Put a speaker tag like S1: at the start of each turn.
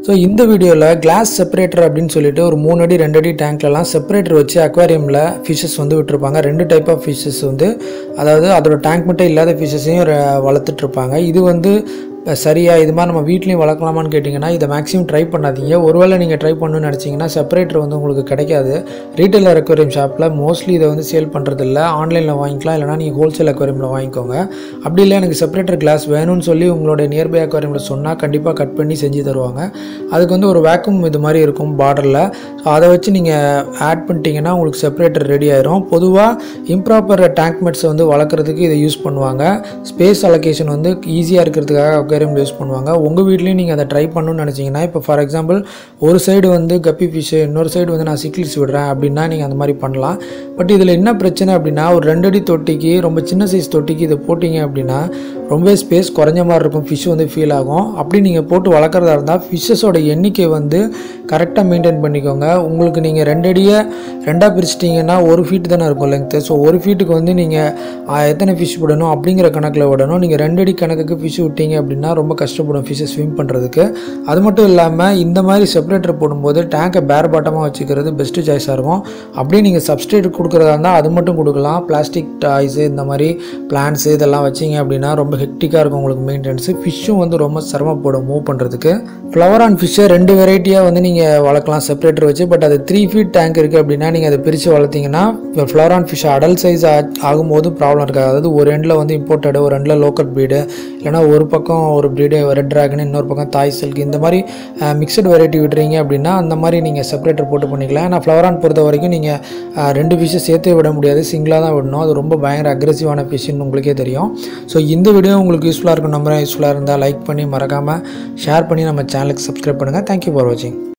S1: so இந்த வீடியோவில் class separator அப்படின்னு சொல்லிட்டு ஒரு மூணு அடி ரெண்டு அடி டேங்க்லலாம் செப்பரேட்டர் வச்சு அக்வாரியமில் ஃபிஷஸ் வந்து விட்டுருப்பாங்க ரெண்டு டைப் ஆஃப் ஃபிஷஸ் வந்து அதாவது அதோட டேங்க் மட்டும் இல்லாத ஃபிஷஸையும் வளர்த்துட்ருப்பாங்க இது வந்து இப்போ சரியா இது மாதிரி நம்ம வீட்லேயும் வளர்க்கலாமான்னு கேட்டிங்கன்னா இதை மேக்ஸிமம் ட்ரை பண்ணாதீங்க ஒருவேளை நீங்கள் ட்ரை பண்ணணும்னு நினச்சிங்கன்னா செப்பரேட்டர் வந்து உங்களுக்கு கிடைக்காது ரீட்டைல் அக்வேரியம் ஷாப்பில் மோஸ்ட்லி இதை வந்து சேல் பண்ணுறதில்ல ஆன்லைனில் வாங்கிக்கலாம் இல்லைனா நீங்கள் ஹோல்சேல் அக்வேரியமில் வாங்கிக்கோங்க அப்படி இல்லை எனக்கு செப்பரேட்டர் கிளாஸ் வேணும்னு சொல்லி உங்களோட நியர்பை அக்வேரியமில் சொன்னால் கண்டிப்பாக கட் பண்ணி செஞ்சு தருவாங்க அதுக்கு வந்து ஒரு வேக்கும் இது மாதிரி இருக்கும் பார்டரில் ஸோ அதை வச்சு நீங்கள் ஆட் பண்ணிட்டீங்கன்னா உங்களுக்கு செப்பரேட்டர் ரெடி ஆயிரும் பொதுவாக இம்ப்ராப்பர் டேங்க் மெட்ஸை வந்து வளர்க்குறதுக்கு இதை யூஸ் பண்ணுவாங்க ஸ்பேஸ் அலோகேஷன் வந்து ஈஸியாக இருக்கிறதுக்காக அக்வேரியம் யூஸ் பண்ணுவாங்க உங்கள் வீட்லேயும் நீங்கள் அதை ட்ரை பண்ணணும்னு நினச்சிங்கன்னா இப்போ ஃபார் எக்ஸாம்பிள் ஒரு சைடு வந்து கப்பி ஃபிஷ்ஷு இன்னொரு சைடு வந்து நான் சிக்லிஸ் விடுறேன் அப்படின்னா நீங்கள் அந்த மாதிரி பண்ணலாம் பட் இதில் என்ன பிரச்சனை அப்படின்னா ஒரு ரெண்டு அடி தொட்டிக்கு ரொம்ப சின்ன சைஸ் தொட்டிக்கு இதை போட்டிங்க அப்படின்னா ரொம்ப ஸ்பேஸ் குறைஞ்ச மாதிரி இருக்கும் ஃபிஷ் வந்து ஃபீல் ஆகும் அப்படி நீங்கள் போட்டு வளர்க்குறதா இருந்தால் ஃபிஷ்ஷஸோட எண்ணிக்கை வந்து கரெக்டாக மெயின்டைன் பண்ணிக்கோங்க உங்களுக்கு நீங்கள் ரெண்டு அடியை ரெண்டாக பிரிச்சிட்டிங்கன்னா ஒரு ஃபீட் தானே இருக்கும் லென்த்து ஸோ ஒரு ஃபீட்டுக்கு வந்து நீங்கள் எத்தனை ஃபிஷ் விடணும் அப்படிங்கிற கணக்கில் விடணும் நீங்கள் ரெண்டு அடி கணக்குக்கு ஃபிஷ் விட்டீங்க அப்படின்னா ரொம்ப கஷ்டப்படும் ஃபிஷ்ஷை ஸ்விம் பண்ணுறதுக்கு அது மட்டும் இல்லாமல் இந்த மாதிரி செப்பரேட்டர் போடும்போது டேங்கை பேர் பாட்டமாக வச்சுக்கிறது பெஸ்ட்டு சாய்ஸாக இருக்கும் அப்படியே நீங்கள் சப்ஸ்ட்ரேட் கொடுக்குறதா இருந்தால் அது மட்டும் கொடுக்கலாம் பிளாஸ்டிக் டாய்ஸு இந்த மாதிரி பிளான்ஸு இதெல்லாம் வச்சிங்க அப்படின்னா ரொம்ப ஹெக்டிக்காக இருக்கும் உங்களுக்கு மெயின்டெனன்ஸு ஃபிஷ்ஷும் வந்து ரொம்ப சிரமப்படும் மூவ் பண்ணுறதுக்கு ஃப்ளவர் ஆன் ஃபிஷ்ஷை ரெண்டு வெரைட்டியாக வந்து நீங்கள் வளர்க்கலாம் செப்பரேட்டர் வச்சு பட் அது த்ரீ ஃபீட் டேங்க் இருக்குது அப்படின்னா நீங்கள் அதை பிரித்து வளர்த்தீங்கன்னா flower horn fish adult size ஆகும்போது ப்ராப்ளம் இருக்காது அதாவது ஒரு எண்டில் வந்து இம்போர்ட்டடு ஒரு எண்டில் லோக்கல் ப்ரீடு இல்லைனா ஒரு பக்கம் ஒரு ப்ரீடு ரெட் ட்ராகன் இன்னொரு பக்கம் தாய் சில்க் இந்த மாதிரி மிக்சட் வெரைட்டி விடுறீங்க அப்படின்னா அந்த மாதிரி நீங்கள் செப்பரேட்டர் போட்டு பண்ணிக்கலாம் ஆனால் ஃப்ளவர் ஆன் பொறுத்த வரைக்கும் நீங்கள் ரெண்டு ஃபிஷ்ஷை சேர்த்தே விட முடியாது சிங்கிளாக தான் விடணும் அது ரொம்ப பயங்கர அக்ரெசிவான ஃபிஷ்ஷுன்னு உங்களுக்கே தெரியும் ஸோ இந்த வீடியோ உங்களுக்கு யூஸ்ஃபுல்லாக இருக்கும் நம்புறேன் யூஸ்ஃபுல்லாக இருந்தால் லைக் பண்ணி மறக்காமல் ஷேர் பண்ணி நம்ம சேனலுக்கு சப்ஸ்கிரைப் பண்ணுங்கள் தேங்க்யூ ஃபார் வாட்சிங்